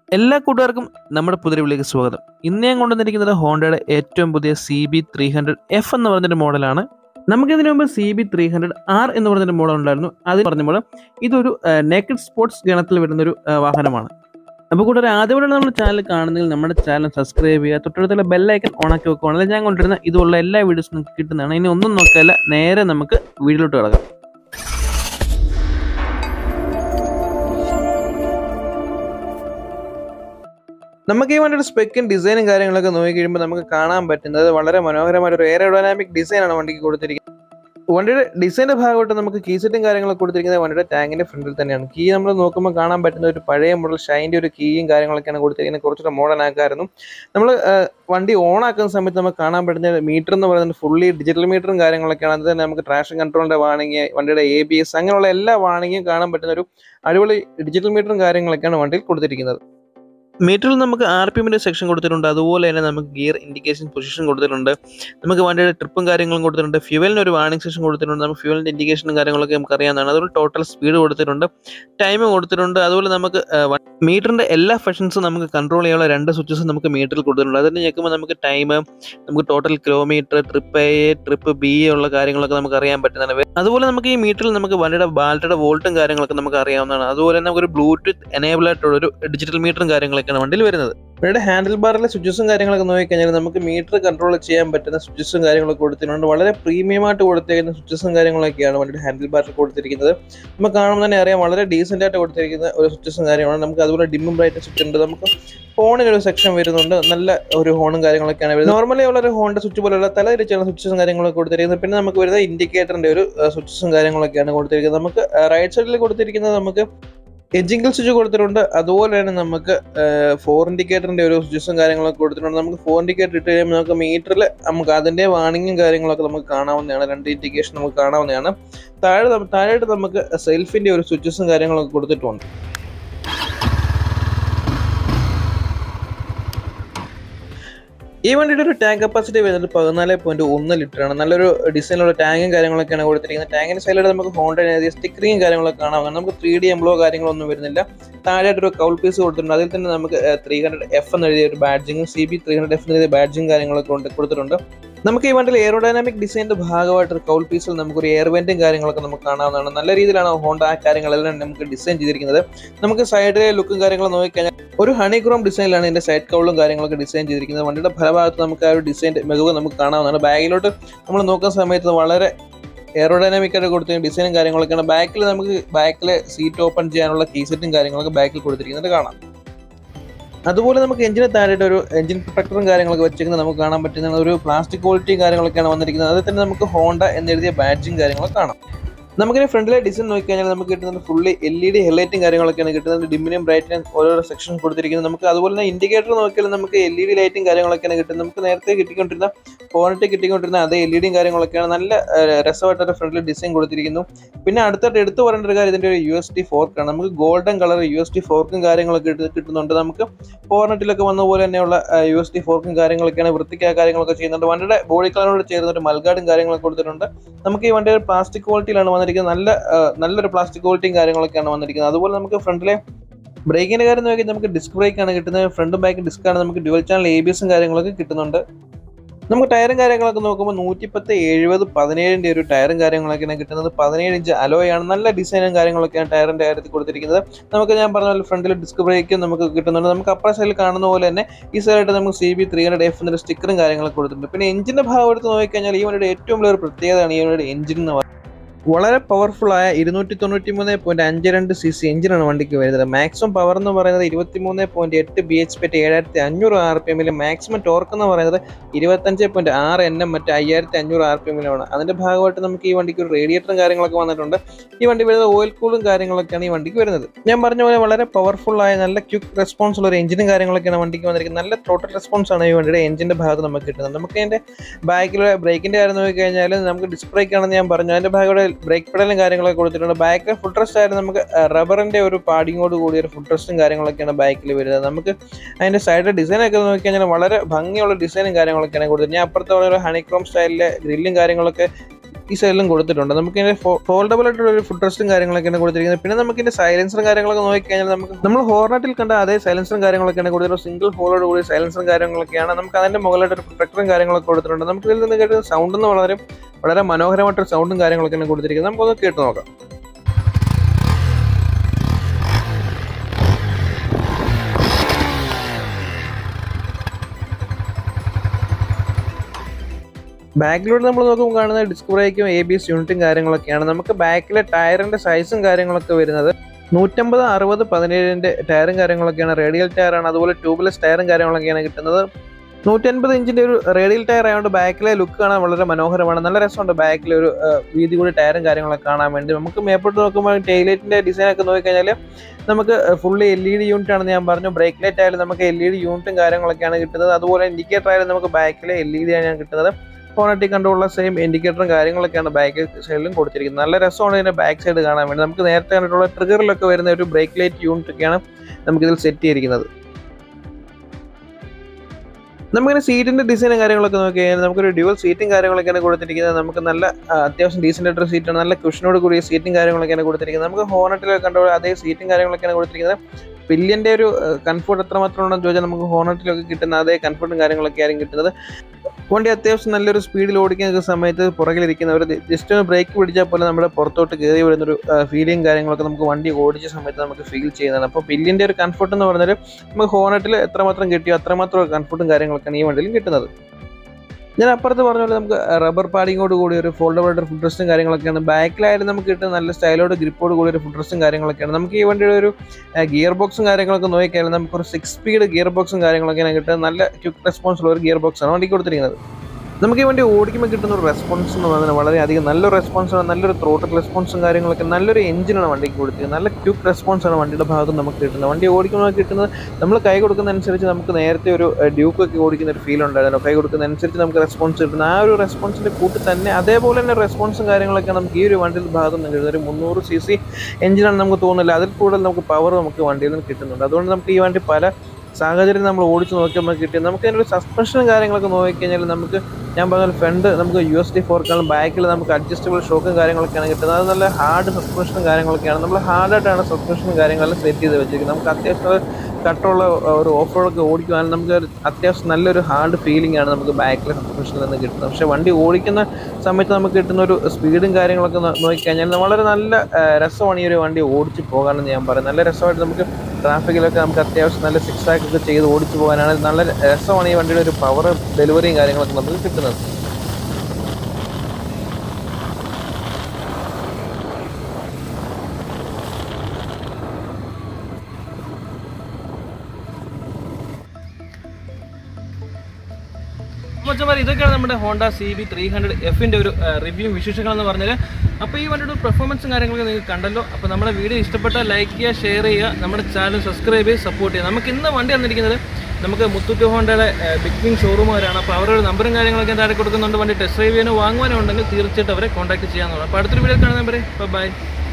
എല്ലാ കൂട്ടുകാർക്കും നമ്മുടെ പുതിയ വിളിക്ക് സ്വാഗതം ഇന്ന് ഞാൻ കൊണ്ടുവന്നിരിക്കുന്നത് ഹോണ്ടയുടെ ഏറ്റവും പുതിയ C B three hundred F എന്ന് പറഞ്ഞൊരു മോഡലാണ് നമുക്കിതിനു മുമ്പ് C B three hundred R എന്ന് പറഞ്ഞൊരു മോഡൽ ഉണ്ടായിരുന്നു അത് പറഞ്ഞപ്പോൾ ഇതൊരു നേക്കഡ് സ്പോർട്സ് ഗണത്തിൽ വരുന്നൊരു ആ, വാഹനമാണ് അപ്പോൾ കൂട്ടുകാർ ആദ്യമായിട്ട് നമ്മുടെ ചാനൽ കാണുന്നെങ്കിൽ നമ്മുടെ ചാനൽ സബ്സ്ക്രൈബ് ചെയ്യുക തൊട്ടടുത്തുള്ള ബെല്ലൈക്കൺ ഓണാക്കി വെക്കുകയാണെങ്കിൽ ഞാൻ കൊണ്ടുവരുന്ന ഇതുള്ള എല്ലാ വീഡിയോസും നിങ്ങൾക്ക് കിട്ടുന്നതാണ് ഇനി ഒന്നും നോക്കാല്ല നേരെ നമുക്ക് വീഡിയോയിലോട്ട് കിടക്കാം നമുക്ക് ഈ വണ്ടിയുടെ സ്പെക്കും ഡിസൈനും കാര്യങ്ങളൊക്കെ നോക്കി കഴിയുമ്പോൾ നമുക്ക് കാണാൻ പറ്റുന്നത് വളരെ മനോഹരമായ ഒരു എയറോഡൈനാമിക് ഡിസൈനാണ് വണ്ടിക്ക് കൊടുത്തിരിക്കുന്നത് വണ്ടിയുടെ ഡിസൈൻ്റെ ഭാഗമായിട്ട് നമുക്ക് കീ സെറ്റും കാര്യങ്ങളൊക്കെ കൊടുത്തിരിക്കുന്നത് വണ്ടിയുടെ ടാങ്കിന്റെ ഫ്രണ്ടിൽ തന്നെയാണ് കീ നമ്മൾ നോക്കുമ്പോൾ കാണാൻ പറ്റുന്ന ഒരു പഴയ മോഡൽ ഷൈൻ്റെ ഒരു കീയും കാര്യങ്ങളൊക്കെയാണ് കൊടുത്തിരിക്കുന്നത് കുറച്ചുകൂടെ മോഡേൺ ആക്കായിരുന്നു നമ്മൾ വണ്ടി ഓൺ ആക്കുന്ന സമയത്ത് നമുക്ക് കാണാൻ പറ്റുന്ന മീറ്റർ എന്ന് പറയുന്നത് ഫുള്ളി ഡിജിറ്റൽ മീറ്ററും കാര്യങ്ങളൊക്കെയാണ് അത് തന്നെ നമുക്ക് ട്രാക്ഷൻ കൺട്രോളിന്റെ വാണിങ് വണ്ടിയുടെ എ ബി എസ് അങ്ങനെയുള്ള എല്ലാ വാണിങ്ങും കാണാൻ പറ്റുന്ന ഒരു അടിപൊളി ഡിജിറ്റൽ മീറ്ററും കാര്യങ്ങളൊക്കെയാണ് വണ്ടിയിൽ കൊടുത്തിരിക്കുന്നത് മീറ്ററിൽ നമുക്ക് ആർ പി എമ്മിൻ്റെ സെക്ഷൻ കൊടുത്തിട്ടുണ്ട് അതുപോലെ തന്നെ നമുക്ക് ഗിയർ ഇൻഡിക്കേഷൻ പൊസിഷൻ കൊടുത്തിട്ടുണ്ട് നമുക്ക് വണ്ടിയുടെ ട്രിപ്പും കാര്യങ്ങളും കൊടുത്തിട്ടുണ്ട് ഫ്യൂവലിന് ഒരു വാർണിംഗ് സെക്ഷൻ കൊടുത്തിട്ടുണ്ട് നമുക്ക് ഫ്യൂവലിൻ്റെ ഇൻഡിക്കേഷനും കാര്യങ്ങളൊക്കെ നമുക്ക് അറിയാവുന്നതാണ് അതുപോലെ ടോട്ടൽ സ്പീഡ് കൊടുത്തിട്ടുണ്ട് ടൈം കൊടുത്തിട്ടുണ്ട് അതുപോലെ നമുക്ക് മീറ്ററിൻ്റെ എല്ലാ ഫങ്ഷൻസും നമുക്ക് കൺട്രോൾ ചെയ്യാനുള്ള രണ്ട് സ്വിച്ചസ് നമുക്ക് മീറ്ററിൽ കൊടുത്തിട്ടുണ്ട് അതിന് ഞെക്കുമ്പോൾ നമുക്ക് ടൈം നമുക്ക് total kilometre trip A trip B ഉള്ള കാര്യങ്ങളൊക്കെ നമുക്ക് അറിയാൻ പറ്റുന്നതാണ് അതുപോലെ നമുക്ക് ഈ മീറ്ററിൽ നമുക്ക് വണ്ടിയുടെ ബാലറ്റയുടെ വോൾട്ടും കാര്യങ്ങളൊക്കെ നമുക്ക് അറിയാവുന്നതാണ് അതുപോലെ തന്നെ നമുക്കൊരു ബ്ലൂടൂത്ത് എനേബിൾ ആയിട്ടുള്ള ഒരു ഡിജിറ്റൽ മീറ്ററും കാര്യങ്ങളൊക്കെയാണ് വണ്ടിയിൽ വരുന്നത് വണ്ടിയുടെ ഹാൻഡിൽ ബാറിലെ സ്വിച്ചസും കാര്യങ്ങളൊക്കെ നോക്കിക്കഴിഞ്ഞാൽ നമുക്ക് മീറ്റർ കൺട്രോൾ ചെയ്യാൻ പറ്റുന്ന സ്വിച്ചസും കാര്യങ്ങളൊക്കെ കൊടുത്തിട്ടുണ്ട് വളരെ പ്രീമിയം ആയിട്ട് കൊടുത്തിരിക്കുന്ന സ്വിച്ചസും കാര്യങ്ങളൊക്കെയാണ് വണ്ടിയുടെ ഹാൻഡിൽ ബാറിൽ കൊടുത്തിരിക്കുന്നത് നമുക്ക് കാണുമ്പോൾ തന്നെ അറിയാം വളരെ ഡീസൻ്റ് ആയിട്ട് കൊടുത്തിരിക്കുന്ന ഒരു സ്വിച്ചസും കാര്യങ്ങളാണ് നമുക്ക് അതുപോലെ ഡിമ്മും ബ്രൈറ്റ് സ്വിച്ച് ഉണ്ട് നമുക്ക് ഫോണിന് ഒരു സെക്ഷൻ വരുന്നുണ്ട് നല്ല ഒരു ഹോണും കാര്യങ്ങളൊക്കെയാണ് വരുന്നത് നോർമലി ഉള്ള ഒരു ഹോണിന്റെ സ്വിച്ച് പോലുള്ള തലതിരിച്ചുള്ള സ്വിച്ചസും കാര്യങ്ങളൊക്കെ കൊടുത്തിരിക്കുന്നത് പിന്നെ നമുക്ക് വരുന്നത് ഇൻഡിക്കേറ്ററിന്റെ ഒരു സ്വിച്ചസും കാര്യങ്ങളൊക്കെയാണ് കൊടുത്തിരിക്കുന്നത് നമുക്ക് റൈറ്റ് സൈഡിൽ കൊടുത്തിരിക്കുന്നത് നമുക്ക് എഞ്ചിങ്കൽ സ്വിച്ച് കൊടുത്തിട്ടുണ്ട് അതുപോലെ തന്നെ നമുക്ക് ഫോർ ഇൻഡിക്കേറ്ററിന്റെ ഒരു സ്വിച്ചസും കാര്യങ്ങളൊക്കെ കൊടുത്തിട്ടുണ്ട് നമുക്ക് ഫോർ ഇൻഡിക്കേറ്റർ ഇട്ട് കഴിയുമ്പോൾ നമുക്ക് മീറ്ററിൽ നമുക്ക് അതിന്റെ വാണിങ്ങും കാര്യങ്ങളൊക്കെ നമുക്ക് കാണാവുന്നതാണ് രണ്ട് ഇൻഡിക്കേഷൻ നമുക്ക് കാണാവുന്നതാണ് താഴെ നമ്മ- താഴെയായിട്ട് നമുക്ക് സെൽഫിന്റെ ഒരു സ്വിച്ചസും കാര്യങ്ങളൊക്കെ കൊടുത്തിട്ടുണ്ട് ഈ വണ്ടിയുടെ ഒരു ടാങ്ക് കപ്പാസിറ്റി വരുന്നത് പതിനാല് പോയിന്റ് ഒന്ന് ലിറ്റർ ആണ് നല്ലൊരു ഡിസൈനിലുള്ള ടാങ്കും കാര്യങ്ങളൊക്കെയാണ് കൊടുത്തിരിക്കുന്നത് ടാങ്കിന്റെ സൈഡിൽ നമുക്ക് ഹോണ്ട എഴുതിയ സ്റ്റിക്കറിങ് കാര്യങ്ങളൊക്കെ കാണാം നമുക്ക് ത്രീ ഡി എംബ്ലോ കാര്യങ്ങളൊന്നും വരുന്നില്ല താഴെയായിട്ട് ഒരു കൗൾ പീസ് കൊടുത്തിട്ടുണ്ട് അതിൽ തന്നെ നമുക്ക് ത്രീ ഹൺഡ്രഡ് എഫ് എന്ന് എഴുതിയ ഒരു ബാഡ്ജിങ്ങും C B three hundred F എഴുതിയ ബാഡ്ജിങ് കാര്യങ്ങളൊക്കെ കൊണ്ട് കൊടുത്തിട്ടുണ്ട് നമുക്ക് ഈ വണ്ടിയിൽ എയറോഡൈനാമിക് ഡിസൈനിന്റെ ഭാഗമായിട്ട് ഒരു കൗൾ പീസിൽ നമുക്കൊരു എയർ വെന്റും കാര്യങ്ങളൊക്കെ നമുക്ക് കാണാവുന്നതാണ് നല്ല രീതിയിലാണ് ഹോണ്ട ആ കാര്യങ്ങളെല്ലാം നമുക്ക് ഡിസൈൻ ചെയ്തിരിക്കുന്നത് നമുക്ക് സൈഡിലെ ലുക്കും കാര്യങ്ങളും നോക്കിക്കഴിഞ്ഞാൽ ഒരു ഹണി ക്രോം ഡിസൈനിലാണ് ഇതിന്റെ സൈഡ് കൗളും കാര്യങ്ങളൊക്കെ ഡിസൈൻ ചെയ്തിരിക്കുന്നത് വണ്ടിയുടെ ഫലഭാഗത്ത് നമുക്ക് ആ ഒരു ഡിസൈൻ്റെ മികവ് നമുക്ക് കാണാവുന്നതാണ് ബാഗിലോട്ട് നമ്മൾ നോക്കുന്ന സമയത്ത് വളരെ എയറോഡൈനാമിക് ആയിട്ട് കൊടുത്ത ഡിസൈനും കാര്യങ്ങളൊക്കെയാണ് ബാക്കിൽ നമുക്ക് ബാക്കിൽ സീറ്റ് ഓപ്പൺ ചെയ്യാനുള്ള കീസെറ്റും കാര്യങ്ങളൊക്കെ ബാക്കിൽ കൊടുത്തിരിക്കുന്നത് കാണാം അതുപോലെ നമുക്ക് എഞ്ചിന് താഴെയായിട്ട് ഒരു എഞ്ചിൻ പ്രൊട്ടക്ടറും കാര്യങ്ങളൊക്കെ വെച്ചിരിക്കുന്നത് നമുക്ക് കാണാൻ പറ്റുന്ന ഒരു പ്ലാസ്റ്റിക് ക്വാളിറ്റിയും കാര്യങ്ങളൊക്കെയാണ് വന്നിരിക്കുന്നത് അതിൽ തന്നെ നമുക്ക് ഹോണ്ട എന്നെഴുതിയ ബാഡ്ജും കാര്യങ്ങളൊക്കെ കാണാം നമുക്കിനി ഫ്രണ്ടിലെ ഡിസൈൻ നോക്കിക്കഴിഞ്ഞാൽ നമുക്ക് കിട്ടുന്നത് ഫുള്ളി എൽ ഇ ഡി ഹെഡ്ലൈറ്റും കാര്യങ്ങളൊക്കെയാണ് കിട്ടുന്നത് ഡിമ്മിനും ബ്രൈറ്റിനും ഓരോ സെക്ഷൻ കൊടുത്തിരിക്കുന്നത് നമുക്ക് അതുപോലെ തന്നെ ഇൻഡിക്കേറ്റർ നോക്കിയാൽ നമുക്ക് എൽ ഇ ഡി ലൈറ്റും കാര്യങ്ങളൊക്കെയാണ് കിട്ടുന്നത് നമുക്ക് നേരത്തെ കിട്ടിക്കൊണ്ടിരുന്ന ഫോണിട്ട് കിട്ടിക്കൊണ്ടിരുന്ന അതേ എൽ ഇ ഡിയും കാര്യങ്ങളൊക്കെയാണ് നല്ല ഏഹ്, രസമായിട്ടൊരു ഫ്രണ്ടിൽ ഡിസൈൻ കൊടുത്തിരിക്കുന്നു പിന്നെ അടുത്തായിട്ട് എടുത്തു പറയേണ്ട ഒരു കാര്യം ഇതിന്റെ ഒരു യു എസ് ടി ഫോർക്കാണ് നമുക്ക് golden colour U S T ഫോർക്കും കാര്യങ്ങളൊക്കെ കിട്ടു- കിട്ടുന്നുണ്ട് നമുക്ക് ഫോർനെറ്റിലൊക്കെ വന്ന പോലെ തന്നെയുള്ള യു എസ് ടി ഫോർക്കും കാര്യങ്ങളൊക്കെയാണ് വൃത്തിക്കായ കാര്യങ്ങളൊക്കെ ചെയ്യുന്നുണ്ട് വണ്ടിയുടെ ബോഡി കളറിനോട് ചേർന്ന ഒരു മൽഗാർഡും കാര്യങ്ങളൊക്കെ കൊടുത്തിട്ടുണ്ട് നമുക്ക് ഈ വണ്ടിയുടെ പ്ലാസ്റ്റിക് ക്വാളിറ്റിയിലാണ് വന്നിരിക്കുന്നത് നല്ല ആ, നല്ലൊരു പ്ലാസ്റ്റിക് ക്വാളിറ്റിയും കാര്യങ്ങളൊക്കെയാണ് വന്നിരിക്കുന്നത് അതുപോലെ നമുക്ക് ഫ്രണ്ടിലെ ബ്രേക്കിന്റെ കാര്യം നോക്കി നമുക്ക് ഡിസ്ക് ബ്രേക്ക് ആണ് കിട്ടുന്നത് ഫ്രണ്ടും ബാക്കും ഡിസ്ക് ആണ് നമുക്ക് ഡ്യുവൽ ചാനൽ എ ബി എസും കാര്യങ്ങളൊക്കെ കിട്ടുന്നുണ്ട് നമുക്ക് ടയറും കാര്യങ്ങളൊക്കെ നോക്കുമ്പോൾ നൂറ്റിപ്പത്ത് എഴുപത് പതിനേഴിന്റെ ഒരു ടയറും കാര്യങ്ങളൊക്കെയാണ് കിട്ടുന്നത് പതിനേഴ് ഇഞ്ച് അലോയാണ് നല്ല ഡിസൈനും കാര്യങ്ങളൊക്കെയാണ് ടയറിന്റെ കാര്യത്തിൽ കൊടുത്തിരിക്കുന്നത് നമുക്ക് ഞാൻ പറഞ്ഞ പോലെ ഫ്രണ്ടിൽ ഡിസ്ക് ബ്രേക്കും നമുക്ക് കിട്ടുന്നുണ്ട് നമുക്ക് അപ്പുറ സൈഡിൽ കാണുന്ന പോലെ തന്നെ ഈ സൈഡായിട്ട് നമുക്ക് C B three hundred F എന്നൊരു സ്റ്റിക്കറും കാര്യങ്ങളൊക്കെ കൊടുത്തിട്ടുണ്ട് പിന്നെ എഞ്ചിന്റെ ഭാഗം എടുത്ത് നോക്കിക്കഴിഞ്ഞാൽ ഈ വണ്ടിയുടെ ഏറ്റവും വലിയ ഒരു പ്രത്യേകതയാണ് ഈ വണ്ടിയുടെ എഞ്ചിൻ എന്ന് പറയുന്നത് വളരെ പവർഫുൾ ആയ ഇരുന്നൂറ്റി തൊണ്ണൂറ്റി മൂന്ന് പോയിന്റ് അഞ്ച് രണ്ട് സി സി എഞ്ചിനാണ് വണ്ടിക്ക് വരുന്നത് മാക്സിമം പവർ എന്ന് പറയുന്നത് ഇരുപത്തി മൂന്ന് പോയിന്റ് എട്ട് ബി എച്ച് പി ഏഴായിരത്തി അഞ്ഞൂറ് ആർ പി എമ്മിൽ മാക്സിമം ടോർക്ക് എന്ന് പറയുന്നത് ഇരുപത്തഞ്ച് പോയിന്റ് ആറ് എൻ എം മറ്റ് അയ്യായിരത്തി അഞ്ഞൂറ് ആർ പി എമ്മിലാണ് അതിന്റെ ഭാഗമായിട്ട് നമുക്ക് ഈ വണ്ടിക്ക് ഒരു റേഡിയേറ്ററും കാര്യങ്ങളൊക്കെ വന്നിട്ടുണ്ട് ഈ വണ്ടി വരുന്നത് ഓയിൽ കൂളും കാര്യങ്ങളൊക്കെയാണ് ഈ വണ്ടിക്ക് വരുന്നത് ഞാൻ പറഞ്ഞ പോലെ വളരെ പവർഫുൾ ആയ നല്ല ക്വിക്ക് റെസ്പോൺസ് ഉള്ള ഒരു എഞ്ചിനും കാര്യങ്ങളൊക്കെയാണ് വണ്ടിക്ക് വന്നിരിക്കുന്നത് നല്ല ടോട്ടൽ റെസ്പോൺസ് ആണ് ഈ വണ്ടിയുടെ എഞ്ചിന്റെ ഭാഗത്ത് നമുക്ക് കിട്ടുന്നത് നമുക്ക് അതിന്റെ ബാക്കിലെ ബ്രേക്കിന്റെ കാര്യം നോക്കി കഴിഞ്ഞാൽ നമുക്ക് ഡിസ്ക് ബ്രേക്ക് ആണെന്ന് ഞാൻ പറഞ്ഞു അതിന്റെ ഭാഗം ബ്രേക്ക് പെഡലും കാര്യങ്ങളൊക്കെ കൊടുത്തിട്ടുണ്ട് ബാക്കിൽ ഫുൾ ട്രസ്റ്റ് ആയാലും നമുക്ക് റബ്ബറിന്റെ ഒരു പാടിങ്ങോട് കൂടിയ ഒരു ഫുൾ ട്രസ്റ്റും കാര്യങ്ങളൊക്കെയാണ് ബാക്കിൽ വരുന്നത് നമുക്ക് അതിന്റെ സൈഡ് ഡിസൈൻ ഒക്കെ നോക്കി കഴിഞ്ഞാൽ വളരെ ഭംഗിയുള്ള ഡിസൈനും കാര്യങ്ങളൊക്കെയാണ് കൊടുത്തത് ഞാൻ അപ്പുറത്തെ ഒരു ഹണിക്രോം സ്റ്റൈലിലെ ഗ്രില്ലും കാര്യങ്ങളൊക്കെ ഈ സൈഡിലും കൊടുത്തിട്ടുണ്ട് നമുക്ക് ഇതിന്റെ ഫോൾഡബിൾ ആയിട്ടുള്ള ഒരു ഫുഡ് റെസ്റ്റും കാര്യങ്ങളൊക്കെയാണ് കൊടുത്തിരിക്കുന്നത് പിന്നെ നമുക്ക് ഇതിന്റെ സൈലൻസറും കാര്യങ്ങളൊക്കെ നോക്കിക്കഴിഞ്ഞാൽ നമുക്ക് നമ്മൾ ഹോർണറ്റിൽ കണ്ട അതേ സൈലൻസറും കാര്യങ്ങളൊക്കെയാണ് കൊടുത്തിട്ടുള്ളത് സിംഗിൾ ഹോളോട് കൂടി സൈലൻസറും കാര്യങ്ങളൊക്കെയാണ് നമുക്ക് അതിന്റെ മുകളിലായിട്ട് ഒരു പ്രൊട്ടക്ടറും കാര്യങ്ങളൊക്കെ കൊടുത്തിട്ടുണ്ട് നമുക്ക് ഇതിൽ നിന്ന് കേട്ട സൗണ്ട് എന്ന് വളരെ വളരെ മനോഹരമായിട്ടൊരു സൗണ്ടും കാര്യങ്ങളൊക്കെയാണ് കൊടുത്തിരിക്കുന്നത് നമുക്കൊന്ന് കേട്ട് നോക്കാം ബാക്കിലോട്ട് നമ്മൾ നോക്കുമ്പോൾ കാണുന്ന ഡിസ്ക് ബ്രേക്കും എ ബി എസ് യൂണിറ്റും കാര്യങ്ങളൊക്കെയാണ് നമുക്ക് ബാക്കിലെ ടയറിന്റെ സൈസും കാര്യങ്ങളൊക്കെ വരുന്നത് നൂറ്റമ്പത് അറുപത് പതിനേഴിന്റെ ടയറും കാര്യങ്ങളൊക്കെയാണ് റേഡിയൽ ടയറാണ് അതുപോലെ ട്യൂബ്ലെസ് ടയറും കാര്യങ്ങളൊക്കെയാണ് കിട്ടുന്നത് നൂറ്റൻപത് ഇഞ്ചിന്റെ ഒരു റേഡിയൽ ടയർ ആയതുകൊണ്ട് ബാക്കിലെ ലുക്ക് കാണാൻ വളരെ മനോഹരമാണ് നല്ല രസമുണ്ട് ബാക്കിലെ ഒരു ആ, വീതി കൂടി ടയറും കാര്യങ്ങളൊക്കെ കാണാൻ വേണ്ടി നമുക്ക് മേപ്പോട്ട് നോക്കുമ്പോൾ ടൈലൈറ്റിന്റെ ഡിസൈൻ ഒക്കെ നോക്കിക്കഴിഞ്ഞാൽ നമുക്ക് fully L E D unit ആണെന്ന് ഞാൻ പറഞ്ഞു ബ്രേക്ക് ലൈറ്റ് ആയാലും നമുക്ക് എൽ ഇ ഡി യൂണിറ്റും കാര്യങ്ങളൊക്കെയാണ് കിട്ടുന്നത് അതുപോലെ ഇൻഡിക്കേറ്റർ ആയാലും നമുക്ക് ബാക്കിലെ എൽ ഇ ഡി ആണ് കിട്ടുന്നത് ഫോണറ്റി കണ്ടുള്ള സെയിം ഇൻഡിക്കേറ്ററും കാര്യങ്ങളൊക്കെയാണ് ബാക്ക് സൈഡിലും കൊടുത്തിരിക്കുന്നത് നല്ല രസമാണ് ഇതിന്റെ ബാക്ക് സൈഡ് കാണാൻ വേണ്ടി നമുക്ക് നേരത്തെ കണ്ടിട്ടുള്ള ട്രിഗറിലൊക്കെ വരുന്ന ഒരു ബ്രേക്ക് ലൈറ്റ് യൂണിറ്റ് ഒക്കെയാണ് നമുക്കിതിൽ സെറ്റ് ചെയ്തിരിക്കുന്നത് നമുക്കിങ്ങനെ സീറ്റിന്റെ ഡിസൈനും കാര്യങ്ങളൊക്കെ നോക്കി കഴിഞ്ഞാൽ നമുക്കൊരു ഡ്യുവൽ സീറ്റും കാര്യങ്ങളൊക്കെയാണ് കൊടുത്തിരിക്കുന്നത് നമുക്ക് നല്ല ആ, അത്യാവശ്യം ഡീസൻ്റ് ആയിട്ടൊരു സീറ്റാണ് നല്ല കുഷനോട് കൂടിയ സീറ്റും കാര്യങ്ങളൊക്കെയാണ് കൊടുത്തിരിക്കുന്നത് നമുക്ക് ഹോണറ്റിലൊക്കെ കണ്ടുള്ള അതേ സീറ്റും കാര്യങ്ങളൊക്കെയാണ് കൊടുത്തിരിക്കുന്നത് പില്ലിന്റെ ഒരു കംഫർട്ട് എത്രമാത്രം ഉണ്ടെന്ന് ചോദിച്ചാൽ നമുക്ക് ഹോണറ്റിലൊക്കെ കിട്ടുന്ന അതേ കംഫർട്ടും കാര്യങ്ങളൊക്കെ ആയിരിക്കും കിട്ടുന്നത് വണ്ടി അത്യാവശ്യം നല്ലൊരു സ്പീഡിൽ ഓടിക്കുന്ന സമയത്ത് പുറകിലിരിക്കുന്നവർ ജസ്റ്റ് ഒന്ന് ബ്രേക്ക് പിടിച്ചാൽ പോലെ നമ്മുടെ പുറത്തോട്ട് കയറി വരുന്നൊരു ഫീലിംഗ് കാര്യങ്ങളൊക്കെ നമുക്ക് വണ്ടി ഓടിച്ച സമയത്ത് നമുക്ക് ഫീൽ ചെയ്യുന്നതാണ് അപ്പോൾ പില്ലിന്റെ ഒരു കംഫർട്ട് എന്ന് പറഞ്ഞാൽ നമുക്ക് ഹോണറ്റിൽ എത്രമാത്രം കിട്ടിയോ അത്രമാത്രം കംഫർട്ടും കാര്യങ്ങളൊക്കെയാണ് ഈ വണ്ടിയിലും കിട്ടുന്നത് ഞാൻ അപ്പുറത്ത് പറഞ്ഞ പോലെ നമുക്ക് റബ്ബർ പാഡിങ്ങോട് കൂടി ഒരു ഫോൾഡബിൾ ആയിട്ട് ഫുഡ് റെസ്റ്റും കാര്യങ്ങളൊക്കെയാണ് ബാക്കിലായാലും നമുക്ക് കിട്ടുന്ന നല്ല സ്റ്റൈലോട് ഗ്രിപ്പോട് കൂടി ഒരു ഫുഡ് റെസ്റ്റും കാര്യങ്ങളൊക്കെയാണ് നമുക്ക് ഈ വണ്ടിയുടെ ഒരു ഗിയർ ബോക്സും കാര്യങ്ങളൊക്കെ നോക്കിയാൽ നമുക്കൊരു സിക്സ് സ്പീഡ് ഗിയർ ബോക്സും കാര്യങ്ങളൊക്കെയാണ് കിട്ടുന്നത് നല്ല ക്വിക്ക് റെസ്പോൺസ് ഉള്ള ഒരു ഗിയർ ബോക്സ് ആണ് വണ്ടിക്ക് കൊടുത്തിരിക്കുന്നത് നമുക്ക് ഈ വണ്ടി ഓടിക്കുമ്പോൾ കിട്ടുന്ന ഒരു റെസ്പോൺസ് എന്ന് പറഞ്ഞാൽ വളരെയധികം നല്ലൊരു റെസ്പോൺസാണ് നല്ലൊരു ത്രോട്ടൽ റെസ്പോൺസും കാര്യങ്ങളൊക്കെ നല്ലൊരു എഞ്ചിനാണ് വണ്ടിക്ക് കൊടുത്തിരിക്കുന്നത് നല്ല ക്വിക്ക് റെസ്പോൺസ് ആണ് വണ്ടിയുടെ ഭാഗത്ത് നമുക്ക് കിട്ടുന്നത് വണ്ടി ഓടിക്കുമ്പോൾ കിട്ടുന്നത് നമ്മൾ കൈ കൊടുക്കുന്നതനുസരിച്ച് നമുക്ക് നേരത്തെ ഒരു ഡ്യൂക്ക് ഒക്കെ ഓടിക്കുന്ന ഒരു ഫീൽ ഉണ്ടായിരുന്നു കൈ കൊടുക്കുന്നതനുസരിച്ച് നമുക്ക് റെസ്പോൺസ് കിട്ടുന്ന ആ ഒരു റെസ്പോൺസിന്റെ കൂട്ടി തന്നെ അതേപോലെ തന്നെ റെസ്പോൺസും കാര്യങ്ങളൊക്കെ നമുക്ക് ഈ ഒരു വണ്ടിയുടെ ഭാഗത്ത് നിന്ന് കിട്ടുന്നത് ഒരു മുന്നൂറ് സി സി എഞ്ചിനാണ് നമുക്ക് തോന്നുന്നില്ല അതിൽ കൂടുതൽ നമുക്ക് പവർ നമുക്ക് വണ്ടിയിൽ നിന്ന് കിട്ടുന്നുണ്ട് അതുകൊണ്ട് നമുക്ക് ഈ വണ്ടി പല സാഹചര്യം നമ്മൾ ഓടിച്ച് നോക്കിയപ്പോൾ കിട്ടി നമുക്ക് അതിൻ്റെ ഒരു സസ്പെൻഷനും കാര്യങ്ങളൊക്കെ നോക്കിക്കഴിഞ്ഞാൽ നമുക്ക് ഞാൻ പറഞ്ഞ ഫ്രണ്ട് നമുക്ക് യു എസ് ഡി ഫോർക്കാളും ബാക്കിൽ നമുക്ക് അഡ്ജസ്റ്റബിൾ ഷോക്കും കാര്യങ്ങളൊക്കെയാണ് കിട്ടുന്നത് അത് നല്ല ഹാർഡ് സസ്പെൻഷനും കാര്യങ്ങളൊക്കെയാണ് നമ്മൾ ഹാർഡായിട്ടാണ് സസ്പെൻഷനും കാര്യങ്ങളെല്ലാം സെറ്റ് ചെയ്ത് വെച്ചിരിക്കുന്നത് നമുക്ക് അത്യാവശ്യം കട്ടുള്ള ഒരു ഓഫ് റോഡൊക്കെ ഓടിക്കുവാനും നമുക്ക് ഒരു അത്യാവശ്യം നല്ലൊരു ഹാർഡ് ഫീലിംഗ് ആണ് നമുക്ക് ബാക്കിലെ സസ്പെൻഷനിൽ നിന്ന് കിട്ടുന്നത് പക്ഷേ വണ്ടി ഓടിക്കുന്ന സമയത്ത് നമുക്ക് കിട്ടുന്ന ഒരു സ്പീഡും കാര്യങ്ങളൊക്കെ നോ- നോക്കിക്കഴിഞ്ഞാൽ വളരെ നല്ല ആ, രസമാണ് ഈ ഒരു വണ്ടി ഓടിച്ച് പോകാനെന്ന് ഞാൻ പറയും നല്ല രസമായിട്ട് നമുക്ക് ട്രാഫിക്കിലൊക്കെ നമുക്ക് അത്യാവശ്യം നല്ല സിക്സ് ആക്ക് ഒക്കെ ചെയ്ത് ഓടിച്ച് പോകാനാണ് നല്ല രസമാണ് ഈ വണ്ടിയുടെ ഒരു പവർ ഡെലിവറിയും കാര്യങ്ങളൊക്കെ നമുക്ക് കിട്ടുന്നത് മച്ചന്മാർ ഇതൊക്കെയാണ് നമ്മുടെ Honda C B three hundred എഫിൻ്റെ ഒരു റിവ്യൂ വിശേഷങ്ങൾ എന്ന് പറഞ്ഞാൽ അപ്പോൾ ഈ വണ്ടിയുടെ പെർഫോമൻസും കാര്യങ്ങളൊക്കെ നിങ്ങൾക്ക് കണ്ടല്ലോ അപ്പോൾ നമ്മുടെ വീഡിയോ ഇഷ്ടപ്പെട്ടാൽ ലൈക്ക് ചെയ്യുക ഷെയർ ചെയ്യുക നമ്മുടെ ചാനൽ സബ്സ്ക്രൈബ് ചെയ്ത് സപ്പോർട്ട് ചെയ്യുക നമുക്ക് ഇന്ന് വണ്ടി വന്നിരിക്കുന്നത് നമുക്ക് മുത്തൂറ്റ് ഹോണ്ടയുടെ ബിഗ് വിങ് ഷോറൂമുകാരാണ് അപ്പോൾ അവരുടെ നമ്പറും കാര്യങ്ങളൊക്കെ താഴെ കൊടുക്കുന്നുണ്ട് വണ്ടി ടെസ്റ്റ് ഡ്രൈവ് ചെയ്യാനോ വാങ്ങുവാനോ ഉണ്ടെങ്കിൽ തീർച്ചയായിട്ടും അവരെ കോൺടാക്ട് ചെയ്യാവുന്നതാണ് അപ്പോൾ അടുത്തൊരു വീഡിയോ കാണുന്നവരെ ബൈ